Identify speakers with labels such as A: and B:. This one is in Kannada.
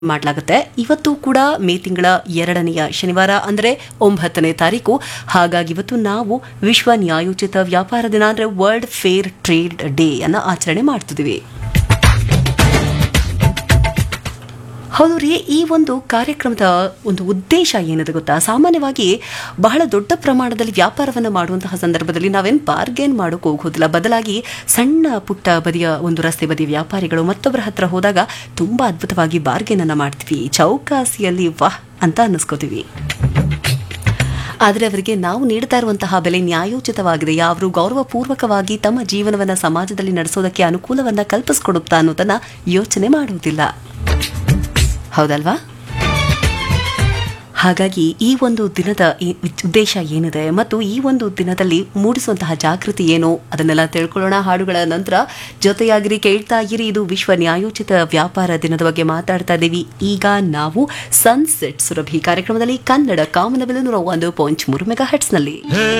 A: ಮಾಡಲಾಗುತ್ತೆ ಇವತ್ತು ಕೂಡ ಮೇ ತಿಂಗಳ ಎರಡನೆಯ ಶನಿವಾರ ಅಂದರೆ ಒಂಬತ್ತನೇ ತಾರೀಕು ಹಾಗಾಗಿ ಇವತ್ತು ನಾವು ವಿಶ್ವ ನ್ಯಾಯೋಚಿತ ವ್ಯಾಪಾರ ದಿನ ಅಂದರೆ ವರ್ಲ್ಡ್ ಫೇರ್ ಟ್ರೇಡ್ ಡೇ ಅನ್ನು ಆಚರಣೆ ಮಾಡ್ತಿದ್ದೀವಿ ಹೌದು ರೀ ಈ ಒಂದು ಕಾರ್ಯಕ್ರಮದ ಒಂದು ಉದ್ದೇಶ ಏನಿದೆ ಗೊತ್ತಾ ಸಾಮಾನ್ಯವಾಗಿ ಬಹಳ ದೊಡ್ಡ ಪ್ರಮಾಣದಲ್ಲಿ ವ್ಯಾಪಾರವನ್ನು ಮಾಡುವಂತಹ ಸಂದರ್ಭದಲ್ಲಿ ನಾವೇನು ಬಾರ್ಗೇನ್ ಮಾಡೋಕೆ ಹೋಗೋದಿಲ್ಲ ಬದಲಾಗಿ ಸಣ್ಣ ಪುಟ್ಟ ಬದಿಯ ಒಂದು ರಸ್ತೆ ಬದಿಯ ವ್ಯಾಪಾರಿಗಳು ಮತ್ತೊಬ್ಬರ ಹತ್ರ ಹೋದಾಗ ತುಂಬಾ ಅದ್ಭುತವಾಗಿ ಬಾರ್ಗೇನ್ ಅನ್ನ ಮಾಡ್ತೀವಿ ಚೌಕಾಸಿಯಲ್ಲಿ ವಾಹ್ ಅಂತ ಅನ್ನಿಸ್ಕೋತೀವಿ ಆದರೆ ಅವರಿಗೆ ನಾವು ನೀಡ್ತಾ ಇರುವಂತಹ ಬೆಲೆ ನ್ಯಾಯೋಚಿತವಾಗಿದೆ ಅವರು ಗೌರವಪೂರ್ವಕವಾಗಿ ತಮ್ಮ ಜೀವನವನ್ನು ಸಮಾಜದಲ್ಲಿ ನಡೆಸೋದಕ್ಕೆ ಅನುಕೂಲವನ್ನ ಕಲ್ಪಿಸ್ಕೊಡುತ್ತಾ ಅನ್ನೋದನ್ನ ಯೋಚನೆ ಮಾಡುವುದಿಲ್ಲ ಹೌದಲ್ವಾ ಹಾಗಾಗಿ ಈ ಒಂದು ದಿನದ ಈ ಉದ್ದೇಶ ಏನಿದೆ ಮತ್ತು ಈ ಒಂದು ದಿನದಲ್ಲಿ ಮೂಡಿಸುವಂತಹ ಜಾಗೃತಿ ಏನು ಅದನ್ನೆಲ್ಲ ತಿಳ್ಕೊಳ್ಳೋಣ ಹಾಡುಗಳ ನಂತರ ಜೊತೆಯಾಗಿರಿ ಕೇಳ್ತಾ ಇರಿ ಇದು ವಿಶ್ವ ನ್ಯಾಯೋಚಿತ ವ್ಯಾಪಾರ ದಿನದ ಬಗ್ಗೆ ಮಾತಾಡ್ತಾ ಇದ್ದೀವಿ ಈಗ ನಾವು ಸನ್ಸೆಟ್ ಸುರಭಿ ಕಾರ್ಯಕ್ರಮದಲ್ಲಿ ಕನ್ನಡ ಕಾಮನಬಿಲು ನೂರ ಒಂದು ಪಾಯಿಂಟ್ ಮೂರು ಮೆಗಾ ಹಟ್ಸ್ನಲ್ಲಿ
B: ಹೇ